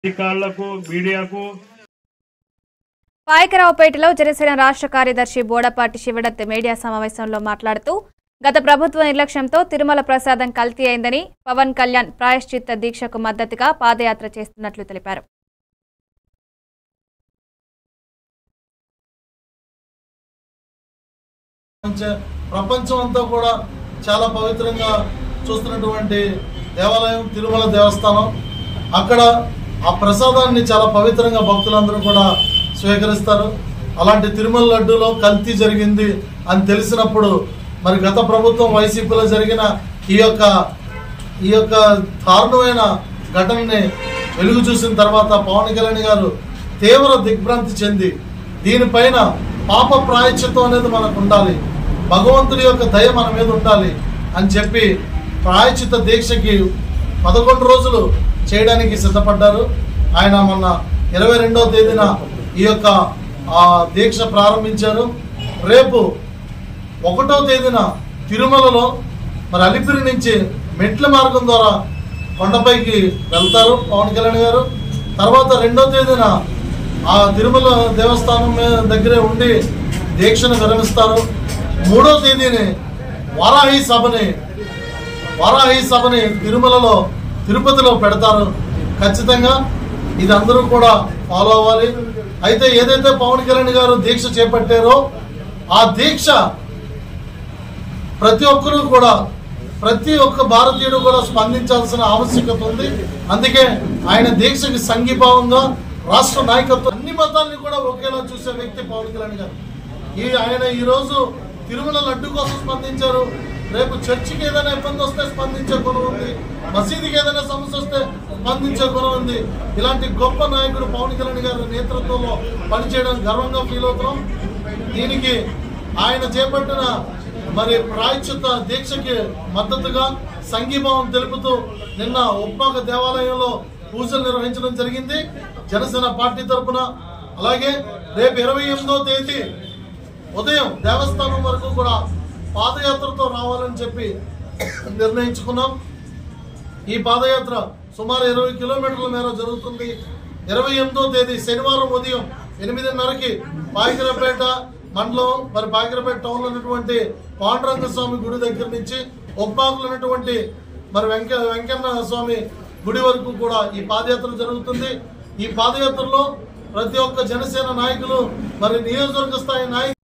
అధికారులకు మీడియాకు పాయకరావుపేటలో జనసేన రాష్ట్ర కార్యదర్శి బోడపాటి శివదత్ మీడియా సమావేశంలో మాట్లాడుతూ గత ప్రభుత్వ నిర్లక్ష్యంతో తిరుమల ప్రసాదం కల్తీ అయిందని పవన్ కళ్యాణ్ ప్రాయశ్చిత్త దీక్షకు మద్దతుగా పాదయాత్ర చేస్తున్నట్లు తెలిపారు ప్రపంచ- ప్రపంచం అంతా కూడా చాలా పవిత్రంగా చూస్తున్నటువంటి దేవాలయం తిరుమల దేవస్థానం అక్కడ ఆ ప్రసాదాన్ని చాలా పవిత్రంగా భక్తులందరూ కూడా స్వీకరిస్తారు అలాంటి తిరుమల లడ్డూలో కల్తీ జరిగింది అని తెలిసినప్పుడు మరి గత ప్రభుత్వం వైసీపీలో జరిగిన ఈ యొక్క ఈ యొక్క దారుణమైన ఘటనని వెలుగు చూసిన తర్వాత పవన్ కళ్యాణ్ గారు తీవ్ర దిగ్భ్రాంతి చెంది దీనిపైన పాప ప్రాయశ్చిత్తం అనేది మనకు ఉండాలి భగవంతుడి యొక్క దయ మన మీద ఉండాలి అని చెప్పి ప్రాయశ్చిత్త దీక్షకి పదకొండు రోజులు చేయడానికి సిద్ధపడ్డారు ఆయన మొన్న ఇరవై రెండవ తేదీన ఈ యొక్క ఆ, దీక్ష ప్రారంభించారు రేపు ఒకటో తేదీన తిరుమలలో మరి అలిపిరి నుంచి మెట్ల మార్గం ద్వారా కొండపైకి వెళ్తారు పవన్ కళ్యాణ్ గారు తర్వాత రెండో తేదీన ఆ తిరుమల దేవస్థానం మీద దగ్గరే ఉండి దీక్షను విరమిస్తారు మూడో తేదీని వారాహి సభని వారాహి సభని తిరుమలలో తిరుపతిలో పెడతారు ఖచ్చితంగా ఇది అందరూ కూడా ఫాలో అవ్వాలి అయితే ఏదైతే పవన్ కళ్యాణ్ గారు దీక్ష చేపట్టారో ఆ దీక్ష ప్రతి ఒక్కరూ కూడా ప్రతి ఒక్క భారతీయుడు కూడా స్పందించాల్సిన ఆవశ్యకత ఉంది అందుకే ఆయన దీక్షకి సంఘీభావంగా రాష్ట్ర నాయకత్వం అన్ని మతాల్ని కూడా ఒకేలా చూసే వ్యక్తి పవన్ కళ్యాణ్ గారు ఈ ఆయన ఈ రోజు తిరుమల లడ్డు కోసం స్పందించారు రేపు చర్చికి ఏదైనా ఇబ్బంది వస్తే స్పందించే గుణం ఉంది మసీదుకి ఏదైనా సమస్య వస్తే స్పందించే గుణం ఉంది ఇలాంటి గొప్ప నాయకుడు పవన్ కళ్యాణ్ గారి నేతృత్వంలో పనిచేయడం గర్వంగా ఫీల్ అవుతున్నాం దీనికి ఆయన చేపట్టిన మరి ప్రాయశ్చిత్త దీక్షకి మద్దతుగా సంఘీభావం తెలుపుతూ నిన్న ఉప్పాక దేవాలయంలో పూజలు నిర్వహించడం జరిగింది జనసేన పార్టీ తరపున అలాగే రేపు ఇరవై ఎనిమిదో తేదీ ఉదయం దేవస్థానం వరకు కూడా పాదయాత్రతో రావాలని చెప్పి నిర్ణయించుకున్నాం ఈ పాదయాత్ర సుమారు ఇరవై కిలోమీటర్ల మేర జరుగుతుంది ఇరవై ఎనిమిదో తేదీ శనివారం ఉదయం ఎనిమిదిన్నరకి పాయకరపేట మండలం మరి పాయకరపేట టౌన్లో ఉన్నటువంటి పాండురంగ స్వామి గుడి దగ్గర నుంచి ఉప్పాకులు ఉన్నటువంటి మరి వెంక వెంకన్న స్వామి గుడి వరకు కూడా ఈ పాదయాత్ర జరుగుతుంది ఈ పాదయాత్రలో ప్రతి ఒక్క జనసేన నాయకులు మరి నియోజకవర్గ స్థాయి నాయకులు